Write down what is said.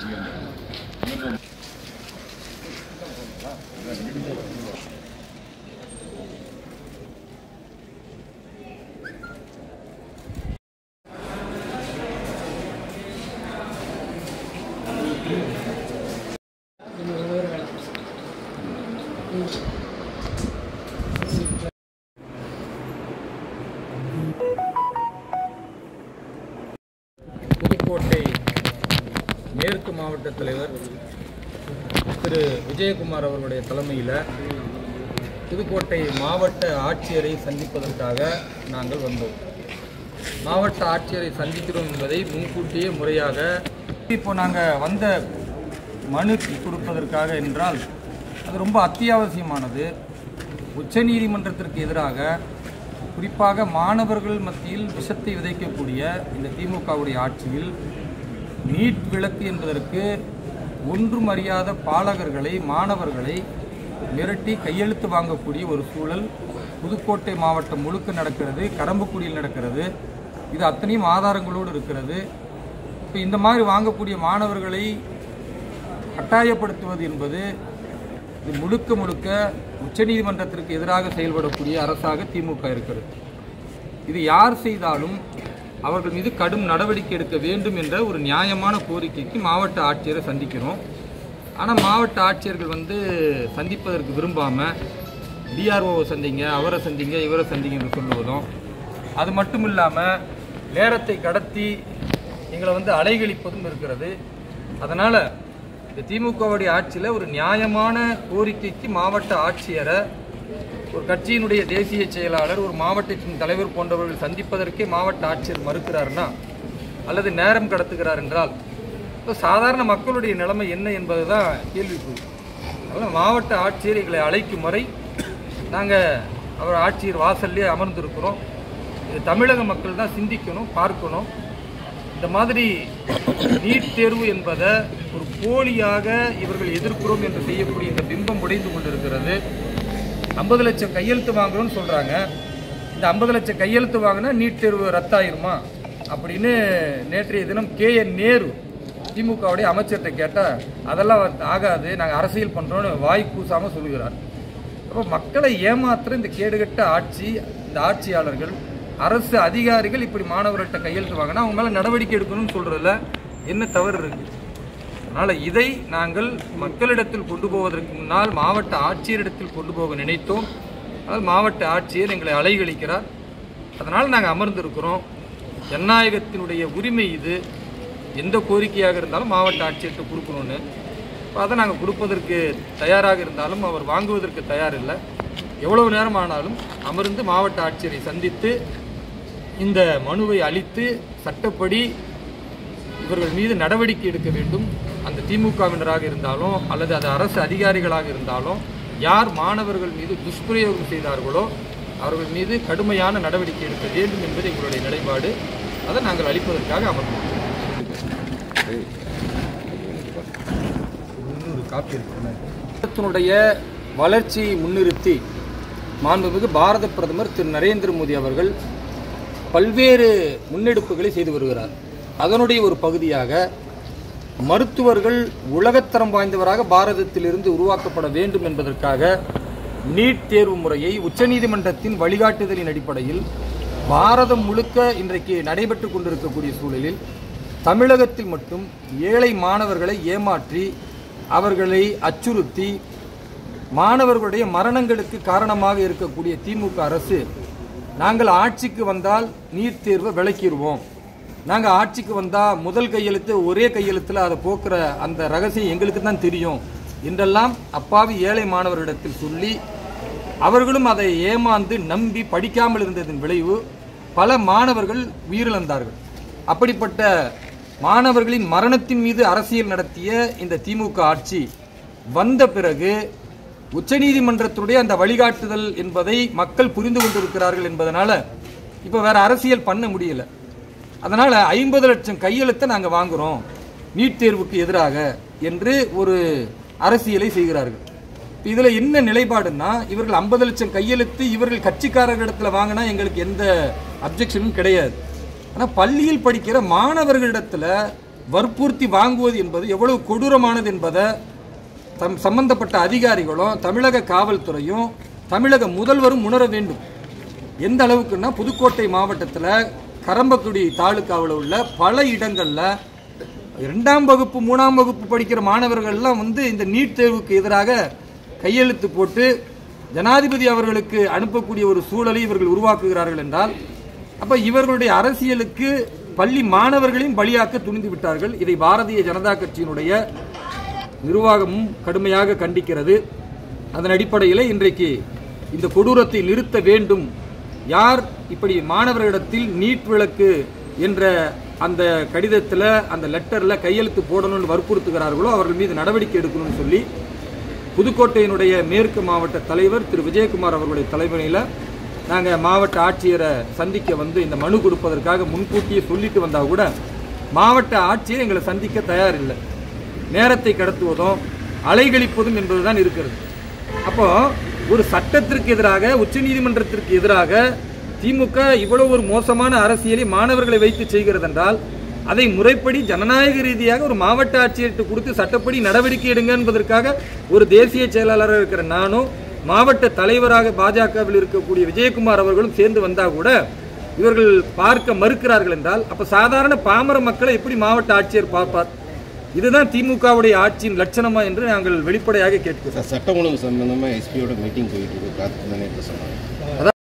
புதுக்கோட்டை மேற்கு மாவட்ட தலைவர் திரு விஜயகுமார் அவர்களுடைய தலைமையில் புதுக்கோட்டை மாவட்ட ஆட்சியரை சந்திப்பதற்காக நாங்கள் வந்தோம் மாவட்ட ஆட்சியரை சந்திக்கிறோம் என்பதை முன்கூட்டியே முறையாக இப்போ நாங்கள் வந்த மனு கொடுப்பதற்காக என்றால் அது ரொம்ப அத்தியாவசியமானது உச்சநீதிமன்றத்திற்கு எதிராக குறிப்பாக மாணவர்கள் மத்தியில் விஷத்தை விதைக்கக்கூடிய இந்த திமுகவுடைய ஆட்சியில் நீட் விலக்கு என்பதற்கு ஒன்றும் அறியாத பாலகர்களை மாணவர்களை மிரட்டி கையெழுத்து வாங்கக்கூடிய ஒரு சூழல் புதுக்கோட்டை மாவட்டம் முழுக்க நடக்கிறது கடம்பக்குடியில் நடக்கிறது இது அத்தனையும் ஆதாரங்களோடு இருக்கிறது இப்போ இந்த மாதிரி வாங்கக்கூடிய மாணவர்களை கட்டாயப்படுத்துவது என்பது இது முழுக்க முழுக்க உச்சநீதிமன்றத்திற்கு எதிராக செயல்படக்கூடிய அரசாக திமுக இருக்கிறது இது யார் செய்தாலும் அவர்கள் மீது கடும் நடவடிக்கை எடுக்க வேண்டும் என்ற ஒரு நியாயமான கோரிக்கைக்கு மாவட்ட ஆட்சியரை சந்திக்கிறோம் ஆனால் மாவட்ட ஆட்சியர்கள் வந்து சந்திப்பதற்கு விரும்பாமல் டிஆர்ஓவை சந்திங்க அவரை சந்திங்க இவரை சந்திங்க என்று சொல்லுவதும் அது மட்டும் இல்லாமல் நேரத்தை கடத்தி எங்களை வந்து அலைகழிப்பதும் இருக்கிறது அதனால் இந்த திமுகவுடைய ஆட்சியில் ஒரு நியாயமான கோரிக்கைக்கு மாவட்ட ஆட்சியரை ஒரு கட்சியினுடைய தேசிய செயலாளர் ஒரு மாவட்டத்தின் தலைவர் போன்றவர்கள் சந்திப்பதற்கே மாவட்ட ஆட்சியர் மறுக்கிறார்னா அல்லது நேரம் கடத்துகிறார் என்றால் இப்போ சாதாரண மக்களுடைய நிலைமை என்ன என்பது தான் கேள்விக்குறி அதனால் மாவட்ட ஆட்சியர் எங்களை அழைக்கும் வரை நாங்கள் அவர் ஆட்சியர் வாசல்லே அமர்ந்திருக்கிறோம் இது தமிழக மக்கள் தான் சிந்திக்கணும் பார்க்கணும் இந்த மாதிரி நீட் தேர்வு என்பதை ஒரு போலியாக இவர்கள் எதிர்க்கிறோம் என்று செய்யக்கூடிய இந்த பிம்பம் உடைந்து கொண்டிருக்கிறது ஐம்பது லட்சம் கையெழுத்து வாங்குறோம்னு சொல்கிறாங்க இந்த ஐம்பது லட்சம் கையெழுத்து வாங்கினா நீட் தேர்வு ரத்தாயிருமா அப்படின்னு நேற்றைய தினம் கே என் நேரு திமுகவுடைய அமைச்சர்கிட்ட கேட்டால் அதெல்லாம் வந்து ஆகாது நாங்கள் அரசியல் பண்ணுறோன்னு வாய் கூசாமல் சொல்லுகிறார் அப்போ மக்களை ஏமாத்துற இந்த கேடுகட்ட ஆட்சி இந்த ஆட்சியாளர்கள் அரசு அதிகாரிகள் இப்படி மாணவர்கள்ட்ட கையெழுத்து வாங்கினா அவங்க மேலே நடவடிக்கை எடுக்கணும்னு சொல்கிறதுல என்ன தவறு இருக்குது அதனால் இதை நாங்கள் மக்களிடத்தில் கொண்டு போவதற்கு முன்னால் மாவட்ட ஆட்சியரிடத்தில் கொண்டு போக நினைத்தோம் அதனால் மாவட்ட ஆட்சியர் எங்களை அலைகழிக்கிறார் அதனால் நாங்கள் அமர்ந்திருக்கிறோம் ஜனநாயகத்தினுடைய உரிமை இது எந்த கோரிக்கையாக இருந்தாலும் மாவட்ட ஆட்சியர்கிட்ட கொடுக்கணும்னு இப்போ அதை நாங்கள் கொடுப்பதற்கு தயாராக இருந்தாலும் அவர் வாங்குவதற்கு தயார் இல்லை எவ்வளவு நேரம் ஆனாலும் அமர்ந்து மாவட்ட ஆட்சியரை சந்தித்து இந்த மனுவை அளித்து சட்டப்படி இவர்கள் மீது நடவடிக்கை எடுக்க வேண்டும் அந்த திமுகவினராக இருந்தாலும் அல்லது அது அரசு அதிகாரிகளாக இருந்தாலும் யார் மாணவர்கள் மீது துஷ்பிரயோகம் செய்தார்களோ அவர்கள் மீது கடுமையான நடவடிக்கை எடுக்க வேண்டும் என்பது எங்களுடைய நிலைப்பாடு அதை நாங்கள் அளிப்பதற்காக அமர்ந்தோம் இன்னொரு காப்பி இருக்கு வளர்ச்சியை முன்னிறுத்தி மாண்புமிகு பாரத பிரதமர் திரு நரேந்திர மோடி அவர்கள் பல்வேறு முன்னெடுப்புகளை செய்து வருகிறார் அதனுடைய ஒரு பகுதியாக மருத்துவர்கள் உலகத்தரம் வாய்ந்தவராக பாரதத்திலிருந்து உருவாக்கப்பட வேண்டும் என்பதற்காக நீட் தேர்வு முறையை உச்சநீதிமன்றத்தின் வழிகாட்டுதலின் அடிப்படையில் பாரதம் முழுக்க இன்றைக்கு நடைபெற்று கொண்டிருக்கக்கூடிய சூழலில் தமிழகத்தில் மட்டும் ஏழை மாணவர்களை ஏமாற்றி அவர்களை அச்சுறுத்தி மாணவர்களுடைய மரணங்களுக்கு காரணமாக இருக்கக்கூடிய திமுக அரசு நாங்கள் ஆட்சிக்கு வந்தால் நீட் தேர்வை விளக்கிடுவோம் நாங்கள் ஆட்சிக்கு வந்தால் முதல் கையெழுத்து ஒரே கையெழுத்தில் அதை போக்குற அந்த ரகசியம் எங்களுக்கு தான் தெரியும் என்றெல்லாம் அப்பாவி ஏழை மாணவர்களிடத்தில் சொல்லி அவர்களும் அதை ஏமாந்து நம்பி படிக்காமல் இருந்ததன் விளைவு பல மாணவர்கள் உயிரிழந்தார்கள் அப்படிப்பட்ட மாணவர்களின் மரணத்தின் மீது அரசியல் நடத்திய இந்த திமுக ஆட்சி வந்த பிறகு உச்சநீதிமன்றத்துடைய அந்த வழிகாட்டுதல் என்பதை மக்கள் புரிந்து கொண்டிருக்கிறார்கள் என்பதனால இப்போ வேற அரசியல் பண்ண முடியல அதனால ஐம்பது லட்சம் கையெழுத்தை நாங்கள் வாங்குறோம் நீட் தேர்வுக்கு எதிராக என்று ஒரு அரசியலை செய்கிறார்கள் இப்ப இதுல என்ன நிலைப்பாடுன்னா இவர்கள் ஐம்பது லட்சம் கையெழுத்து இவர்கள் கட்சிக்காரர்களிடத்துல வாங்கினா எங்களுக்கு எந்த அப்ஜெக்ஷனும் கிடையாது ஆனா பள்ளியில் படிக்கிற மாணவர்களிடத்துல வற்புறுத்தி வாங்குவது என்பது எவ்வளவு கொடூரமானது என்பதை தம் சம்பந்தப்பட்ட அதிகாரிகளும் தமிழக காவல்துறையும் தமிழக முதல்வரும் உணர வேண்டும் எந்த அளவுக்குன்னா புதுக்கோட்டை மாவட்டத்தில் கரம்பக்குடி தாலுக்காவில் உள்ள பல இடங்களில் இரண்டாம் வகுப்பு மூணாம் வகுப்பு படிக்கிற மாணவர்கள்லாம் வந்து இந்த நீட் தேர்வுக்கு எதிராக கையெழுத்து போட்டு ஜனாதிபதி அவர்களுக்கு அனுப்பக்கூடிய ஒரு சூழலை இவர்கள் உருவாக்குகிறார்கள் என்றால் அப்ப இவர்களுடைய அரசியலுக்கு பள்ளி மாணவர்களையும் பலியாக்க துணிந்து விட்டார்கள் இதை பாரதிய ஜனதா கட்சியினுடைய நிர்வாகமும் கடுமையாக கண்டிக்கிறது அதன் அடிப்படையில் இன்றைக்கு இந்த கொடூரத்தை நிறுத்த வேண்டும் யார் இப்படி மாணவர்களிடத்தில் நீட் விளக்கு என்ற அந்த கடிதத்தில் அந்த லெட்டரில் கையெழுத்து போடணும்னு வற்புறுத்துகிறார்களோ அவர்கள் மீது நடவடிக்கை எடுக்கணும்னு சொல்லி புதுக்கோட்டையினுடைய மேற்கு மாவட்ட தலைவர் திரு விஜயகுமார் அவர்களுடைய தலைமையில் நாங்கள் மாவட்ட ஆட்சியரை சந்திக்க வந்து இந்த மனு கொடுப்பதற்காக முன்கூட்டியே சொல்லிட்டு வந்தால் கூட மாவட்ட ஆட்சியர் எங்களை சந்திக்க தயாரில்லை நேரத்தை கடத்துவதும் அலைகழிப்பதும் என்பதுதான் இருக்கிறது அப்போ ஒரு சட்டத்திற்கு எதிராக உச்சநீதிமன்றத்திற்கு எதிராக திமுக இவ்வளவு ஒரு மோசமான அரசியலை மாணவர்களை வைத்து செய்கிறது என்றால் அதை முறைப்படி ஜனநாயக ரீதியாக ஒரு மாவட்ட ஆட்சியர்கிட்ட கொடுத்து சட்டப்படி நடவடிக்கை எடுங்க என்பதற்காக ஒரு தேசிய செயலாளராக இருக்கிற நானும் மாவட்ட தலைவராக பாஜகவில் இருக்கக்கூடிய விஜயகுமார் அவர்களும் சேர்ந்து வந்தா கூட இவர்கள் பார்க்க மறுக்கிறார்கள் என்றால் அப்ப சாதாரண பாமர மக்களை எப்படி மாவட்ட ஆட்சியர் பார்ப்பார் இதுதான் திமுகவுடைய ஆட்சியின் லட்சணமா என்று நாங்கள் வெளிப்படையாக கேட்கிறோம் சார் சட்டம் ஒழுங்கு சம்பந்தமா எஸ்பியோட மீட்டிங் போயிட்டு இருக்கு காத்து தானே சொன்னாங்க